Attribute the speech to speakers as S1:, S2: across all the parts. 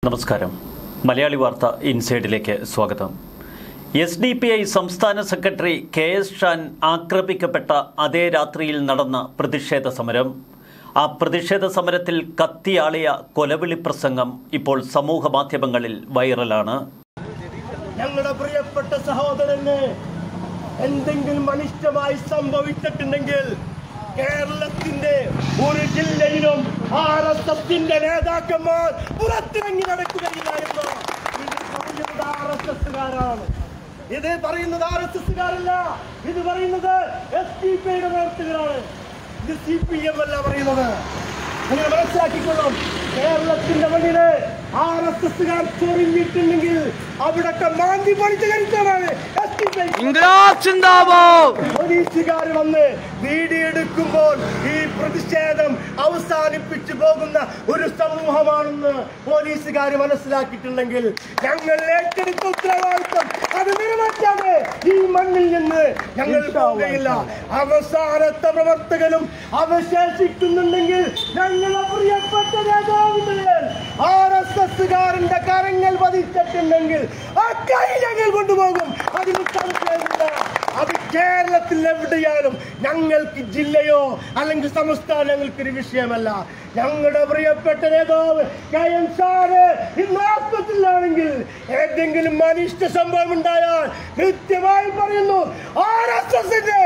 S1: നമസ്കാരം മലയാളി വാർത്ത ഇൻസൈഡിലേക്ക് സ്വാഗതം എസ് ഡി പി ഐ സംസ്ഥാന സെക്രട്ടറി കെ എസ് ഷാൻ ആക്രമിക്കപ്പെട്ട അതേ രാത്രിയിൽ നടന്ന പ്രതിഷേധ സമരം ആ പ്രതിഷേധ സമരത്തിൽ കത്തിയാളിയ കൊലവിളി പ്രസംഗം ഇപ്പോൾ സമൂഹ മാധ്യമങ്ങളിൽ വൈറലാണ്
S2: ഞങ്ങളുടെ പ്രിയപ്പെട്ട സഹോദരന് എന്തെങ്കിലും അനിഷ്ടമായി സംഭവിച്ചിട്ടുണ്ടെങ്കിൽ കേരളത്തിന്റെ ഒരു ജില്ലയിലും ആർ എസ് എസിന്റെ നേതാക്കന്മാർ പുറത്തിറങ്ങി നടക്കുകയില്ല എന്ന് ഇത് പറയുന്നത് ആർ എസ് എസുകാരാണ് ഇത് പറയുന്നത് ആർ എസ് എസുകാരല്ല ഇത് പറയുന്നത് എസ് ഡി പി യുടെ പ്രവർത്തകരാണ് ഇത് സി പി എം അല്ല പറയുന്നത് നിങ്ങൾ മനസ്സിലാക്കിക്കൊള്ളും കേരളത്തിന്റെ മണ്ണില് ആർ എസ് എസുകാർ ചൊറിഞ്ഞിട്ടുണ്ടെങ്കിൽ അവിടൊക്കെ മാന്തി പൊളിച്ചു കരിച്ചതാണ്
S3: ഇൻഗ്ലാബ് സിന്ദാബാദ്
S2: പോലീസുകാർ വന്ന് വീഡിയെടുക്കുമ്പോൾ ഈ പ്രതിഷേധം അവസാനിപ്പിച്ചു പോകുന്ന ഒരു സമൂഹമാണെന്ന് പോലീസുകാർ മനസ്സിലാക്കിയിട്ടുണ്ടെങ്കിൽ ഞങ്ങൾ ഏറ്റെടുത്ത ഉത്തരവാദിത്വം അത് നിറവേറ്റാതെ ഈ മണ്ണിൽ നിന്ന് ഞങ്ങൾ പോവുകയില്ല അവസാനത്തെ പ്രവർത്തകനും അവശേഷിക്കുന്നുണ്ടെങ്കിൽ ഞങ്ങളെ പ്രിയപ്പെട്ട നേതാവിന്റെ ആർ എസ് എസുകാരന്റെ കരങ്ങൾ പതിച്ചിട്ടുണ്ടെങ്കിൽ ആ കൈ ഞങ്ങൾ കൊണ്ടുപോകും അതിന് സംശയമില്ല അത് കേരളത്തിൽ എവിടെയാലും ഞങ്ങൾക്ക് ജില്ലയോ അല്ലെങ്കിൽ സംസ്ഥാനങ്ങൾക്ക് ഒരു വിഷയമല്ല ഞങ്ങളുടെ പ്രിയപ്പെട്ട നേതാവ് കെ എം ഷാന് ഇന്ന് ആസ്പത്രിയിലാണെങ്കിൽ ഏതെങ്കിലും അനിഷ്ട സംഭവം ഉണ്ടായാൽ കൃത്യമായി പറയുന്നു ആർ എസ് എസിന്റെ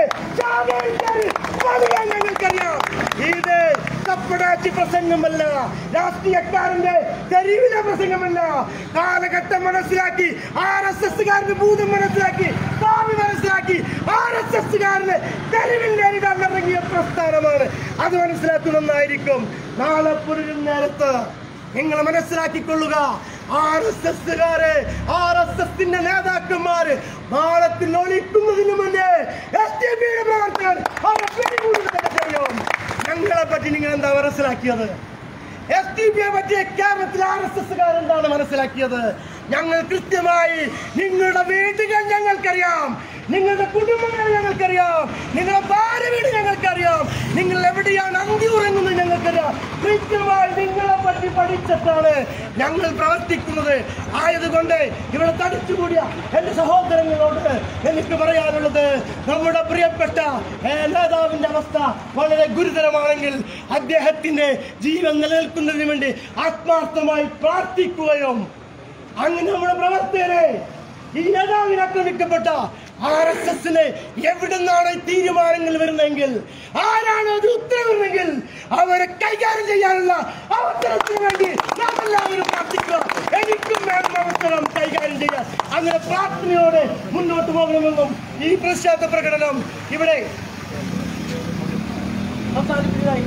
S2: ഞങ്ങൾക്കറിയാം ഇത് കപ്പടാച്ചി പ്രസംഗമല്ല രാഷ്ട്രീയക്കാരന്റെ തെരുവിലെ പ്രസംഗമല്ല കാലഘട്ടം മനസ്സിലാക്കി ആർ എസ് എസ്സുകാരന്റെ ഭൂതം മനസ്സിലാക്കി ഭാവി മനസ്സിലാക്കി ആർ എസ് എസ്സുകാരന് തെരുവിൽ നേരിടാൻ ഇറങ്ങിയ പ്രസ്ഥാനമാണ് അത് മനസ്സിലാക്കുന്നതായിരിക്കും നാളെ പുലരും നേരത്ത് നിങ്ങൾ മനസ്സിലാക്കിക്കൊള്ളുക ആർ എസ് എസ്സുകാര് ആർ എസ് എസിന്റെ നേതാക്കന്മാര് നാളത്തിൽ ഒളിക്കുന്നതിന് മുന്നേ എസ് ഡി പിയുടെ പ്രവർത്തകർ അവരെ പിടികൂടുന്നത് ചെയ്യും ഞങ്ങളെ പറ്റി നിങ്ങൾ എന്താ മനസ്സിലാക്കിയത് എസ് ഡി പിയെ പറ്റി കേരളത്തിൽ ആർ എസ് എസ്സുകാർ എന്താണ് മനസ്സിലാക്കിയത് ഞങ്ങൾ കൃത്യമായി നിങ്ങളുടെ വീടുകൾ ഞങ്ങൾക്കറിയാം നിങ്ങളുടെ കുടുംബങ്ങൾ ഞങ്ങൾക്കറിയാം നിങ്ങളുടെ ഭാര്യ വീട് ഞങ്ങൾക്കറിയാം നിങ്ങൾ എവിടെയാണ് അന്തി ഉറങ്ങുന്നത് ഞങ്ങൾക്കറിയാം കൃത്യമായി നിങ്ങളെ പറ്റി പഠിച്ചിട്ടാണ് ഞങ്ങൾ പ്രവർത്തിക്കുന്നത് ആയതുകൊണ്ട് ഇവിടെ തടിച്ചുകൂടിയ എന്റെ സഹോദരങ്ങളോട് എനിക്ക് പറയാനുള്ളത് നമ്മുടെ പ്രിയപ്പെട്ട ഏ, നേതാവിന്റെ അവസ്ഥ വളരെ ഗുരുതരമാണെങ്കിൽ അദ്ദേഹത്തിന്റെ ജീവൻ നിലനിൽക്കുന്നതിന് വേണ്ടി ആത്മാർത്ഥമായി പ്രാർത്ഥിക്കുകയും അങ്ങനെ നമ്മുടെ പ്രവർത്തകരെ ഈ നേതാവിന് ആക്രമിക്കപ്പെട്ട ആർ എസ് എസിന് എവിടെ നിന്നാണ് ഈ തീരുമാനങ്ങൾ വരുന്നതെങ്കിൽ ആരാണ് അത് ഉത്തരവിടുന്നെങ്കിൽ അവരെ കൈകാര്യം ചെയ്യാനുള്ള അവസരത്തിന് വേണ്ടി നാം എല്ലാവരും പ്രാർത്ഥിക്കുക എനിക്കും വേണം അവസരം കൈകാര്യം ചെയ്യാൻ അങ്ങനെ പ്രാർത്ഥനയോടെ മുന്നോട്ട് പോകണമെന്നും ഈ പ്രതിഷേധ പ്രകടനം ഇവിടെ അവസാനിപ്പിക്കുന്നതായി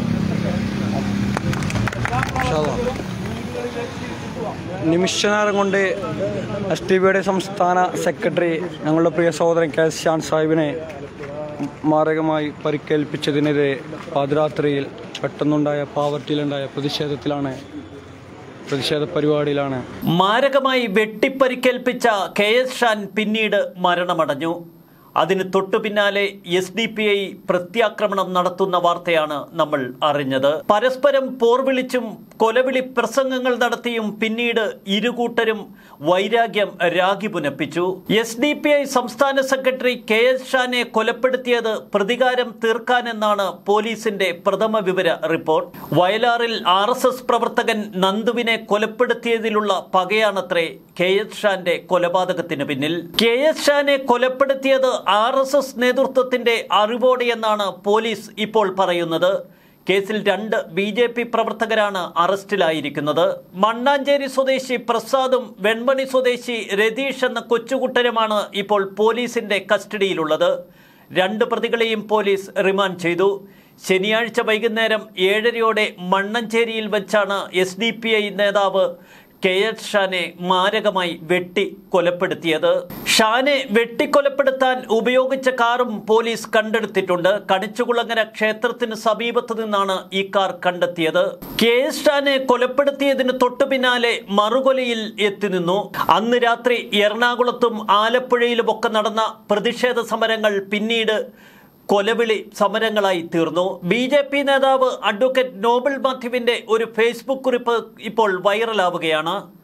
S3: നിമിഷനേരം കൊണ്ട് എസ് ടി ബിയുടെ സംസ്ഥാന സെക്രട്ടറി ഞങ്ങളുടെ പ്രിയ സഹോദരൻ കെ എസ് ഷാൻ സാഹിബിനെ മാരകമായി പരിക്കേൽപ്പിച്ചതിനെതിരെ പാതിരാത്രിയിൽ പെട്ടെന്നുണ്ടായ പാവർട്ടിയിലുണ്ടായ പ്രതിഷേധത്തിലാണ് പ്രതിഷേധ പരിപാടിയിലാണ്
S1: മാരകമായി വെട്ടിപ്പരിക്കേൽപ്പിച്ച കെ എസ് ഷാൻ പിന്നീട് മരണമടഞ്ഞു അതിന് തൊട്ടു പിന്നാലെ എസ് ഡി പി ഐ പ്രത്യാക്രമണം നടത്തുന്ന വാർത്തയാണ് നമ്മൾ അറിഞ്ഞത് പരസ്പരം പോർവിളിച്ചും കൊലവിളി പ്രസംഗങ്ങൾ നടത്തിയും പിന്നീട് ഇരുകൂട്ടരും വൈരാഗ്യം രാഗി പുനപ്പിച്ചു എസ് ഡി പി ഐ സംസ്ഥാന സെക്രട്ടറി കെ എസ് ഷാനെ കൊലപ്പെടുത്തിയത് പ്രതികാരം തീർക്കാനെന്നാണ് പോലീസിന്റെ പ്രഥമ വിവര റിപ്പോർട്ട് വയലാറിൽ ആർ എസ് എസ് പ്രവർത്തകൻ നന്ദുവിനെ കൊലപ്പെടുത്തിയതിലുള്ള പകയാണത്രേ കെ എസ് ഷാന്റെ കൊലപാതകത്തിന് പിന്നിൽ കെ എസ് ഷാനെ കൊലപ്പെടുത്തിയത് ആർ എസ് എസ് നേതൃത്വത്തിന്റെ അറിവോടെയെന്നാണ് പോലീസ് ഇപ്പോൾ പറയുന്നത് കേസിൽ രണ്ട് ബി ജെ പി പ്രവർത്തകരാണ് അറസ്റ്റിലായിരിക്കുന്നത് മണ്ണാഞ്ചേരി സ്വദേശി പ്രസാദും വെൺമണി സ്വദേശി രതീഷ് എന്ന കൊച്ചുകുട്ടനുമാണ് ഇപ്പോൾ പോലീസിന്റെ കസ്റ്റഡിയിലുള്ളത് രണ്ട് പ്രതികളെയും പോലീസ് റിമാൻഡ് ചെയ്തു ശനിയാഴ്ച വൈകുന്നേരം ഏഴരയോടെ മണ്ണഞ്ചേരിയിൽ വെച്ചാണ് എസ് ഡി പി ഐ നേതാവ് കെ എസ് ഷാനെ മാരകമായി വെട്ടി കൊലപ്പെടുത്തിയത് ഷാനെ വെട്ടിക്കൊലപ്പെടുത്താൻ ഉപയോഗിച്ച കാറും പോലീസ് കണ്ടെടുത്തിട്ടുണ്ട് കണിച്ചുകുളങ്ങര ക്ഷേത്രത്തിന് സമീപത്ത് നിന്നാണ് ഈ കാർ കണ്ടെത്തിയത് കെ എസ് ഷാനെ കൊലപ്പെടുത്തിയതിന് തൊട്ടു പിന്നാലെ മറുകൊലയിൽ എത്തി നിന്നു അന്ന് രാത്രി എറണാകുളത്തും ആലപ്പുഴയിലുമൊക്കെ നടന്ന പ്രതിഷേധ സമരങ്ങൾ പിന്നീട് കൊലവിളി സമരങ്ങളായി തീർന്നു ബി ജെ പി നേതാവ് അഡ്വക്കേറ്റ് നോബൽ മാത്യുവിന്റെ ഒരു ഫേസ്ബുക്ക് കുറിപ്പ് ഇപ്പോൾ വൈറലാവുകയാണ്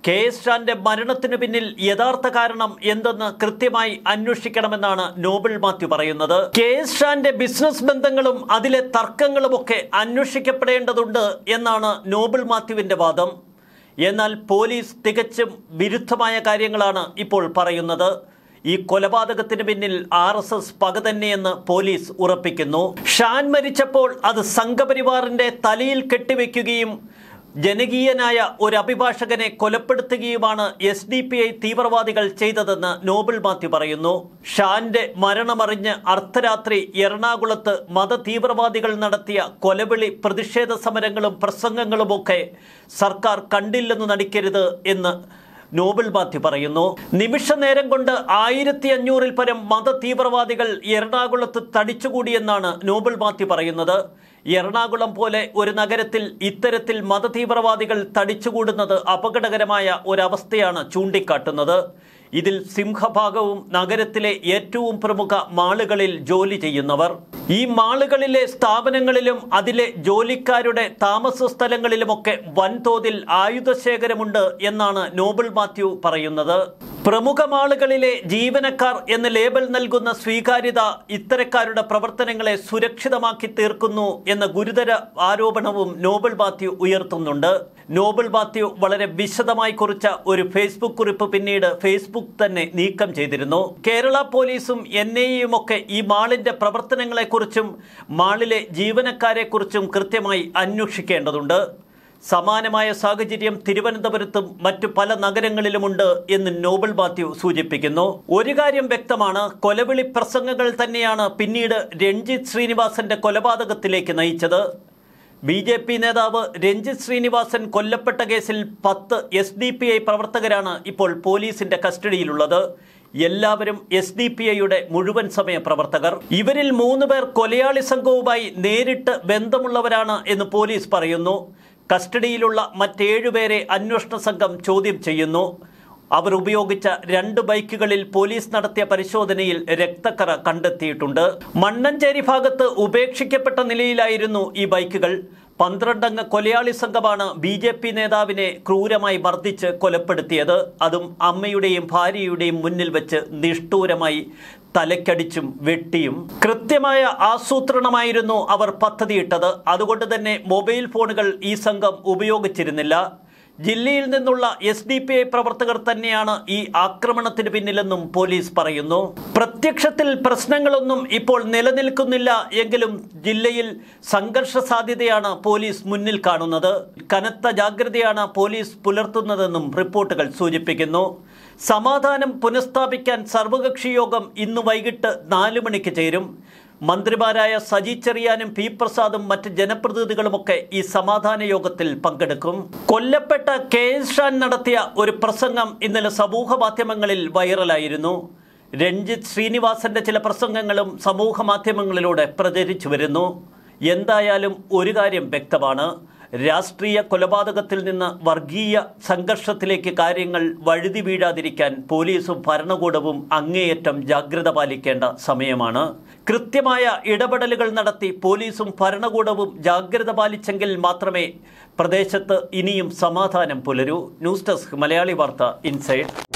S1: കെ എസ് ഷാന്റെ മരണത്തിനു പിന്നിൽ യഥാർത്ഥ കാരണം എന്തെന്ന് കൃത്യമായി അന്വേഷിക്കണമെന്നാണ് നോബിൾ മാത്യു പറയുന്നത് കെ എസ് ഷാന്റെ ബിസിനസ് ബന്ധങ്ങളും അതിലെ തർക്കങ്ങളുമൊക്കെ അന്വേഷിക്കപ്പെടേണ്ടതുണ്ട് എന്നാണ് നോബിൾ മാത്യുവിന്റെ വാദം എന്നാൽ പോലീസ് തികച്ചും വിരുദ്ധമായ കാര്യങ്ങളാണ് ഇപ്പോൾ പറയുന്നത് ഈ കൊലപാതകത്തിന് പിന്നിൽ ആർ എസ് എസ് പക തന്നെയെന്ന് പോലീസ് ഉറപ്പിക്കുന്നു ഷാൻ മരിച്ചപ്പോൾ അത് സംഘപരിവാറിന്റെ തലയിൽ കെട്ടിവെക്കുകയും ജനകീയനായ ഒരു അഭിഭാഷകനെ കൊലപ്പെടുത്തുകയുമാണ് എസ് ഡി പി ഐ തീവ്രവാദികൾ ചെയ്തതെന്ന് നോബിൾ മാത്യു പറയുന്നു ഷാന്റെ മരണമറിഞ്ഞ് അർദ്ധരാത്രി എറണാകുളത്ത് മത തീവ്രവാദികൾ നടത്തിയ കൊലവിളി പ്രതിഷേധ സമരങ്ങളും പ്രസംഗങ്ങളുമൊക്കെ സർക്കാർ കണ്ടില്ലെന്ന് നടിക്കരുത് എന്ന് നോബിൾ മാത്യു പറയുന്നു നിമിഷ നേരം കൊണ്ട് ആയിരത്തി അഞ്ഞൂറിൽ പരം മത തീവ്രവാദികൾ എറണാകുളത്ത് തടിച്ചുകൂടിയെന്നാണ് നോബിൾ മാത്യു പറയുന്നത് എറണാകുളം പോലെ ഒരു നഗരത്തിൽ ഇത്തരത്തിൽ മത തീവ്രവാദികൾ തടിച്ചുകൂടുന്നത് അപകടകരമായ ഒരവസ്ഥയാണ് ചൂണ്ടിക്കാട്ടുന്നത് ഇതിൽ സിംഹഭാഗവും നഗരത്തിലെ ഏറ്റവും പ്രമുഖ മാളുകളിൽ ജോലി ചെയ്യുന്നവർ ഈ മാളുകളിലെ സ്ഥാപനങ്ങളിലും അതിലെ ജോലിക്കാരുടെ താമസ സ്ഥലങ്ങളിലുമൊക്കെ വൻതോതിൽ ആയുധശേഖരമുണ്ട് എന്നാണ് നോബിൾ മാത്യു പറയുന്നത് പ്രമുഖ മാളുകളിലെ ജീവനക്കാർ എന്ന ലേബൽ നൽകുന്ന സ്വീകാര്യത ഇത്തരക്കാരുടെ പ്രവർത്തനങ്ങളെ സുരക്ഷിതമാക്കി തീർക്കുന്നു എന്ന ഗുരുതര ആരോപണവും നോബിൾ മാത്യു ഉയർത്തുന്നുണ്ട് നോബിൾ മാത്യു വളരെ വിശദമായി കുറിച്ച ഒരു ഫേസ്ബുക്ക് കുറിപ്പ് പിന്നീട് ഫേസ്ബുക്ക് തന്നെ നീക്കം ചെയ്തിരുന്നു കേരള പോലീസും എൻ ഐയും ഒക്കെ ഈ മാളിന്റെ പ്രവർത്തനങ്ങളെക്കുറിച്ചും മാളിലെ ജീവനക്കാരെക്കുറിച്ചും കൃത്യമായി അന്വേഷിക്കേണ്ടതുണ്ട് സമാനമായ സാഹചര്യം തിരുവനന്തപുരത്തും മറ്റു പല നഗരങ്ങളിലുമുണ്ട് എന്ന് നോബൽ മാത്യു സൂചിപ്പിക്കുന്നു ഒരു കാര്യം വ്യക്തമാണ് കൊലവിളി പ്രസംഗങ്ങൾ തന്നെയാണ് പിന്നീട് രഞ്ജിത്ത് ശ്രീനിവാസന്റെ കൊലപാതകത്തിലേക്ക് നയിച്ചത് ബി ജെ പി നേതാവ് രഞ്ജിത്ത് ശ്രീനിവാസൻ കൊല്ലപ്പെട്ട കേസിൽ പത്ത് എസ് ഡി പി ഐ പ്രവർത്തകരാണ് ഇപ്പോൾ പോലീസിന്റെ കസ്റ്റഡിയിലുള്ളത് എല്ലാവരും എസ് ഡി പി ഐയുടെ മുഴുവൻ സമയ പ്രവർത്തകർ ഇവരിൽ മൂന്ന് പേർ കൊലയാളി സംഘവുമായി നേരിട്ട് ബന്ധമുള്ളവരാണ് എന്ന് പോലീസ് പറയുന്നു കസ്റ്റഡിയിലുള്ള മറ്റേഴുപേരെ അന്വേഷണ സംഘം ചോദ്യം ചെയ്യുന്നു അവർ ഉപയോഗിച്ച രണ്ട് ബൈക്കുകളിൽ പോലീസ് നടത്തിയ പരിശോധനയിൽ രക്തക്കറ കണ്ടെത്തിയിട്ടുണ്ട് മണ്ണഞ്ചേരി ഭാഗത്ത് ഉപേക്ഷിക്കപ്പെട്ട നിലയിലായിരുന്നു ഈ ബൈക്കുകൾ പന്ത്രണ്ടംഗ കൊലയാളി സംഘമാണ് ബി ജെ പി നേതാവിനെ ക്രൂരമായി മർദ്ദിച്ച് കൊലപ്പെടുത്തിയത് അതും അമ്മയുടെയും ഭാര്യയുടെയും മുന്നിൽ വെച്ച് നിഷ്ഠൂരമായി തലക്കടിച്ചും വെട്ടിയും കൃത്യമായ ആസൂത്രണമായിരുന്നു അവർ പദ്ധതിയിട്ടത് അതുകൊണ്ട് തന്നെ മൊബൈൽ ഫോണുകൾ ഈ സംഘം ഉപയോഗിച്ചിരുന്നില്ല ജില്ലയിൽ നിന്നുള്ള എസ് ഡി പി ഐ പ്രവർത്തകർ തന്നെയാണ് ഈ ആക്രമണത്തിന് പിന്നിലെന്നും പോലീസ് പറയുന്നു പ്രത്യക്ഷത്തിൽ പ്രശ്നങ്ങളൊന്നും ഇപ്പോൾ നിലനിൽക്കുന്നില്ല എങ്കിലും ജില്ലയിൽ സംഘർഷ സാധ്യതയാണ് പോലീസ് മുന്നിൽ കാണുന്നത് കനത്ത ജാഗ്രതയാണ് പോലീസ് പുലർത്തുന്നതെന്നും റിപ്പോർട്ടുകൾ സൂചിപ്പിക്കുന്നു സമാധാനം പുനഃസ്ഥാപിക്കാൻ സർവകക്ഷി യോഗം ഇന്ന് വൈകിട്ട് നാല് മണിക്ക് ചേരും മന്ത്രിമാരായ സജി ചെറിയാനും പി പ്രസാദും മറ്റ് ജനപ്രതിനിധികളുമൊക്കെ ഈ സമാധാന യോഗത്തിൽ പങ്കെടുക്കും കൊല്ലപ്പെട്ട കെ എസ് ഷാൻ നടത്തിയ ഒരു പ്രസംഗം ഇന്നലെ സമൂഹ മാധ്യമങ്ങളിൽ വൈറലായിരുന്നു രഞ്ജിത്ത് ശ്രീനിവാസന്റെ ചില പ്രസംഗങ്ങളും സമൂഹ മാധ്യമങ്ങളിലൂടെ പ്രചരിച്ചു വരുന്നു എന്തായാലും ഒരു കാര്യം വ്യക്തമാണ് രാഷ്ട്രീയ കൊലപാതകത്തിൽ നിന്ന് വർഗീയ സംഘർഷത്തിലേക്ക് കാര്യങ്ങൾ വഴുതി വീഴാതിരിക്കാൻ പോലീസും ഭരണകൂടവും അങ്ങേയറ്റം ജാഗ്രത പാലിക്കേണ്ട സമയമാണ് കൃത്യമായ ഇടപെടലുകൾ നടത്തി പോലീസും ഭരണകൂടവും ജാഗ്രത പാലിച്ചെങ്കിൽ മാത്രമേ പ്രദേശത്ത് ഇനിയും സമാധാനം പുലരൂ ന്യൂസ് ഡെസ്ക് മലയാളി വാർത്ത ഇൻസൈഡ്